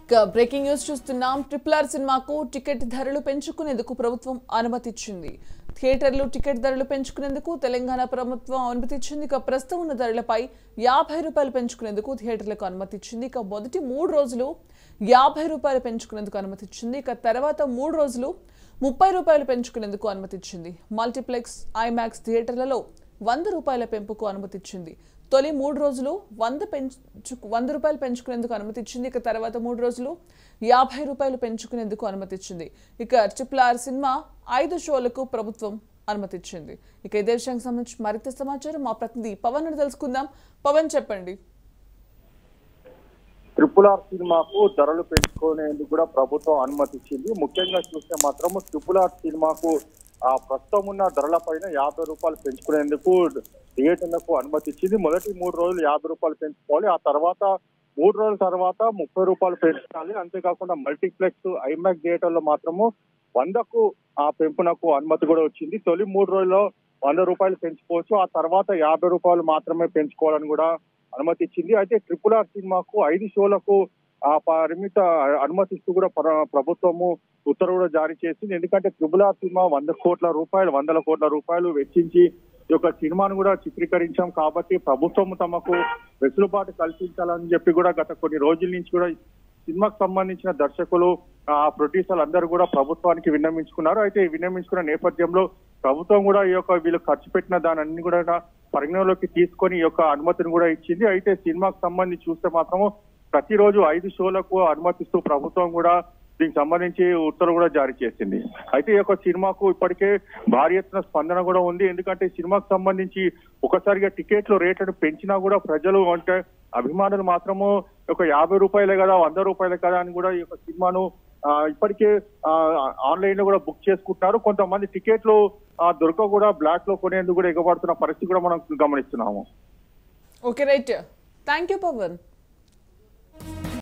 ఇక breaking news చూస్తున్నాం triple R సినిమాకు టికెట్ ధరలు పెంచుకునేందుకు ప్రభుత్వం అనుమతిచ్చింది థియేటర్లు టికెట్ ధరలు పెంచుకునేందుకు తెలంగాణ ప్రభుత్వం అనుమతిచ్చింది ఇక ప్రస్తుతం ఉన్న ధరలపై యాభై రూపాయలు పెంచుకునేందుకు థియేటర్లకు అనుమతిచ్చింది ఇక మొదటి మూడు రోజులు యాభై రూపాయలు పెంచుకునేందుకు అనుమతిచ్చింది ఇక తర్వాత మూడు రోజులు ముప్పై రూపాయలు పెంచుకునేందుకు అనుమతిచ్చింది మల్టీప్లెక్స్ ఐమాక్స్ థియేటర్లలో వంద రూపాయల పెంపుకు అనుమతిచ్చింది తొలి మూడు రోజులు వంద పెంచు వంద రూపాయలు పెంచుకునేందుకు అనుమతిచ్చింది ఇక తర్వాత మూడు రోజులు యాభై రూపాయలు పెంచుకునేందుకు అనుమతిచ్చింది ఇక ట్రిపుల్ ఆర్ సినిమా ఐదు షోలకు ప్రభుత్వం అనుమతిచ్చింది ఇక ఇదే విషయానికి సంబంధించి మరింత సమాచారం మా ప్రతినిధి పవన్ నుండి తెలుసుకుందాం పవన్ చెప్పండి ట్రిపుల్ ఆర్ సినిమాకు ధరలు పెంచుకునేందుకు కూడా ప్రభుత్వం అనుమతి ఇచ్చింది ముఖ్యంగా చూస్తే మాత్రం ట్రిపుల్ ఆర్ సినిమాకు ఆ ప్రస్తుతం ఉన్న ధరల పైన యాభై రూపాయలు పెంచుకునేందుకు థియేటర్లకు అనుమతి ఇచ్చింది మొదటి మూడు రోజులు యాభై రూపాయలు పెంచుకోవాలి ఆ తర్వాత మూడు రోజుల తర్వాత ముప్పై రూపాయలు పెంచాలి అంతేకాకుండా మల్టీప్లెక్స్ ఐమాక్స్ థియేటర్లో మాత్రము వందకు ఆ పెంపునకు అనుమతి కూడా వచ్చింది తొలి మూడు రోజుల్లో వంద రూపాయలు పెంచుకోవచ్చు ఆ తర్వాత యాభై రూపాయలు మాత్రమే పెంచుకోవాలని కూడా అనుమతి ఇచ్చింది అయితే ట్రిపుల్ ఆర్ సినిమాకు ఐదు షోలకు ఆ పరిమిత అనుమతిస్తూ కూడా ప్ర- ప్రభుత్వము ఉత్తర్వు కూడా జారీ చేసింది ఎందుకంటే ట్రిపుల్ ఆర్ సినిమా వంద కోట్ల రూపాయలు వందల కోట్ల రూపాయలు వెచ్చించి ఈ యొక్క సినిమాను కూడా చిత్రీకరించాం కాబట్టి ప్రభుత్వం తమకు వెసులుబాటు కల్పించాలని చెప్పి కూడా గత కొన్ని రోజుల నుంచి కూడా సినిమాకు సంబంధించిన దర్శకులు ఆ ప్రొడ్యూసర్లు అందరూ కూడా ప్రభుత్వానికి విన్నవించుకున్నారు అయితే ఈ విన్నవించుకున్న నేపథ్యంలో ప్రభుత్వం కూడా ఈ యొక్క వీళ్ళు ఖర్చు పెట్టిన దాని అన్ని కూడా పరిగణలోకి తీసుకొని ఈ యొక్క అనుమతిని కూడా ఇచ్చింది అయితే సినిమాకు సంబంధించి చూస్తే మాత్రము ప్రతిరోజు ఐదు షోలకు అనుమతిస్తూ ప్రభుత్వం కూడా దీనికి సంబంధించి ఉత్తర్వు కూడా జారీ చేసింది అయితే ఈ యొక్క సినిమాకు ఇప్పటికే భారీ ఎత్తున స్పందన కూడా ఉంది ఎందుకంటే ఈ సినిమాకు సంబంధించి ఒకసారిగా టికెట్లు రేట్లను పెంచినా కూడా ప్రజలు అంటే అభిమానులు మాత్రము ఒక యాభై రూపాయలే కదా వంద రూపాయలే కదా అని కూడా ఈ యొక్క సినిమాను ఆ, ఇప్పటికే ఆన్లైన్ లో కూడా బుక్ చేసుకుంటున్నారు కొంతమంది టికెట్లు ఆ, దొరక కూడా బ్లాక్ లో కొనేందుకు కూడా ఎగబడుతున్న పరిస్థితి కూడా మనం గమనిస్తున్నాము okay right thank you Pawan